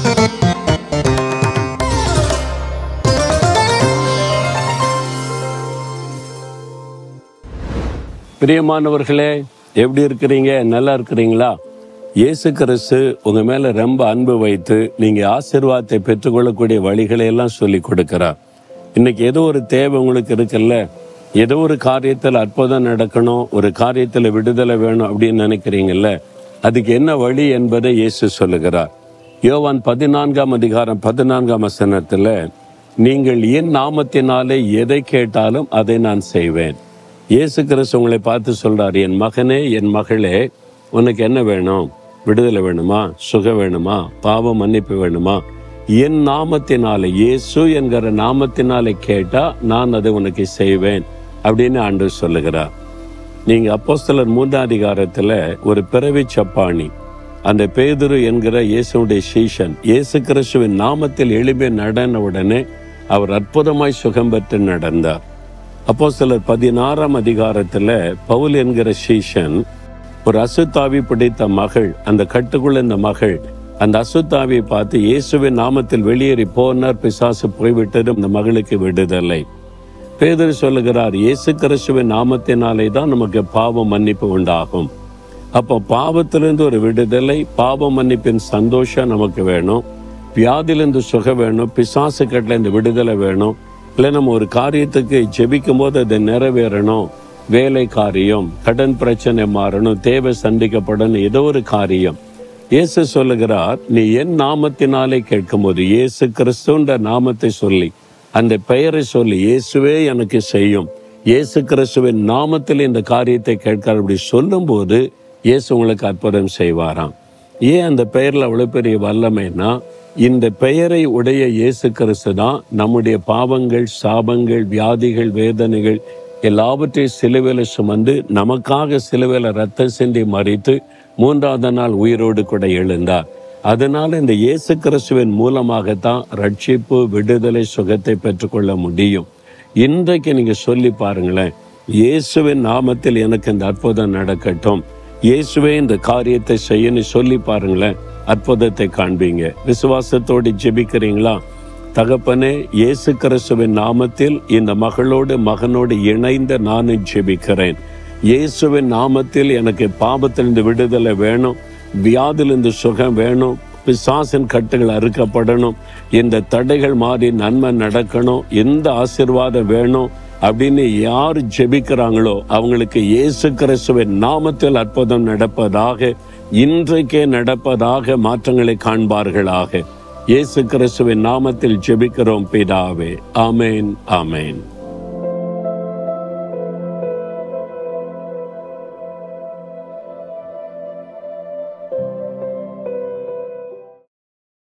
பிரியமானவர்களே எப்படி இருக்கிறீங்க நல்லா இருக்கிறீங்களா இயேசு கிறிஸ்து உங்க மேல ரொம்ப அன்பு வைத்து நீங்க ஆசீர்வாதத்தை பெற்றுக்கொள்ளக்கூடிய வழிகளை எல்லாம் சொல்லி கொடுக்கிறார் இன்னைக்கு ஏதோ ஒரு தேவை உங்களுக்கு இருக்குல்ல ஏதோ ஒரு காரியத்தில் அற்புதம் நடக்கணும் ஒரு காரியத்தில் விடுதலை வேணும் அப்படின்னு நினைக்கிறீங்கல்ல அதுக்கு என்ன வழி என்பதை இயேசு சொல்லுகிறார் யோவான் பதினான்காம் அதிகாரம் பதினான்காம் வசனத்துல நீங்கள் என் நாமத்தினாலே எதை கேட்டாலும் அதை நான் செய்வேன் இயேசு கிறிஸ்து உங்களை பார்த்து சொல்றார் என் மகனே என் மகளே உனக்கு என்ன வேணும் விடுதலை வேணுமா சுகம் வேணுமா பாவ மன்னிப்பு வேணுமா என் நாமத்தினாலே இயேசு என்கிற நாமத்தினாலே கேட்டா நான் அதை உனக்கு செய்வேன் அப்படின்னு ஆண்டு சொல்லுகிறார் நீங்க அப்போஸ்தலர் மூன்றாம் அதிகாரத்துல ஒரு பிறவி சப்பாணி அந்த பேதுரு என்கிற இயேசுடைய சீஷன் இயேசு கிறிஸ்துவின் நாமத்தில் எளிமை நடன உடனே அவர் அற்புதமாய் சுகம் பெற்று நடந்தார் அப்போ சிலர் பதினாறாம் அதிகாரத்துல பவுல் என்கிற சீஷன் ஒரு அசுத்தாவி பிடித்த மகள் அந்த கட்டுக்குள்ள இந்த மகள் அந்த அசுத்தாவியை பார்த்து இயேசுவின் நாமத்தில் வெளியேறி போனார் பிசாசு போய்விட்டது அந்த மகளுக்கு விடுதலை பேதர் சொல்லுகிறார் இயேசு கிறிஸ்துவின் நாமத்தினாலே தான் நமக்கு பாவ மன்னிப்பு உண்டாகும் அப்போ பாவத்திலிருந்து ஒரு விடுதலை பாவ மன்னிப்பின் சந்தோஷம் நமக்கு வேணும் வியாதியிலிருந்து சுகம் வேணும் பிசாசு கட்டிலேருந்து விடுதலை வேணும் இல்லை நம்ம ஒரு காரியத்துக்கு ஜெபிக்கும் போது அது நிறைவேறணும் வேலை காரியம் கடன் பிரச்சனை மாறணும் தேவை சந்திக்கப்படணும் ஏதோ ஒரு காரியம் இயேசு சொல்லுகிறார் நீ என் நாமத்தினாலே கேட்கும்போது இயேசு கிறிஸ்துன்ற நாமத்தை சொல்லி அந்த பெயரை சொல்லி இயேசுவே எனக்கு செய்யும் இயேசு கிறிஸ்துவின் நாமத்தில் இந்த காரியத்தை கேட்கிறார் அப்படி சொல்லும்போது இயேசு உங்களுக்கு அற்புதம் செய்வாராம் ஏன் அந்த பெயர்ல அவ்வளவு பெரிய வல்லமைன்னா இந்த பெயரை உடைய இயேசு கிறிஸ்து தான் நம்முடைய பாவங்கள் சாபங்கள் வியாதிகள் வேதனைகள் எல்லாவற்றையும் சிலுவையில சுமந்து நமக்காக சிலுவையில ரத்தம் சிந்தி மறித்து மூன்றாவது நாள் உயிரோடு கூட எழுந்தார் அதனால இந்த இயேசு கிறிஸ்துவின் மூலமாகத்தான் ரட்சிப்பு விடுதலை சுகத்தை பெற்றுக்கொள்ள முடியும் இன்றைக்கு நீங்க சொல்லி பாருங்களேன் இயேசுவின் நாமத்தில் எனக்கு இந்த அற்புதம் நடக்கட்டும் இயேசுவே இந்த காரியத்தை செய்யணும் சொல்லி பாருங்களேன் அற்புதத்தை காண்பீங்க விசுவாசத்தோடு ஜெபிக்கிறீங்களா தகப்பனே இயேசு கிறிஸ்துவின் நாமத்தில் இந்த மகளோடு மகனோடு இணைந்த நானும் ஜெபிக்கிறேன் இயேசுவின் நாமத்தில் எனக்கு பாபத்திலிருந்து விடுதலை வேணும் வியாதிலிருந்து சுகம் வேணும் பிசாசின் கட்டுகள் அறுக்கப்படணும் இந்த தடைகள் மாறி நன்மை நடக்கணும் எந்த ஆசிர்வாதம் வேணும் அப்படின்னு யார் ஜெபிக்கிறாங்களோ அவங்களுக்கு இயேசு கிறிஸ்துவின் நாமத்தில் அற்புதம் நடப்பதாக இன்றைக்கே நடப்பதாக மாற்றங்களை காண்பார்களாக இயேசு கிறிஸ்துவின் நாமத்தில் ஜெபிக்கிறோம் பிதாவே ஆமேன் ஆமேன்